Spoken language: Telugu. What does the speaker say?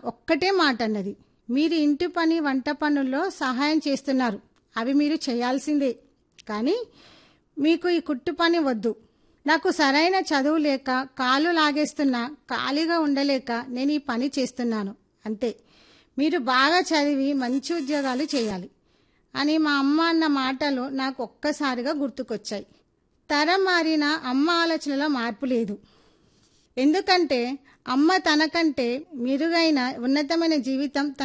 ఒక్కటే మాట అన్నది మీరు ఇంటి పని వంట పనుల్లో సహాయం చేస్తున్నారు అవి మీరు చేయాల్సిందే కానీ మీకు ఈ కుట్టు పని వద్దు నాకు సరైన చదువు లేక కాలు లాగేస్తున్నా ఖాళీగా ఉండలేక నేను ఈ పని చేస్తున్నాను అంతే మీరు బాగా చదివి మంచి ఉద్యోగాలు చేయాలి అని మా అమ్మ అన్న మాటలు నాకు ఒక్కసారిగా గుర్తుకొచ్చాయి తరం మారిన అమ్మ ఆలోచనలో మార్పు లేదు ఎందుకంటే అమ్మ తనకంటే మెరుగైన ఉన్నతమైన జీవితం తన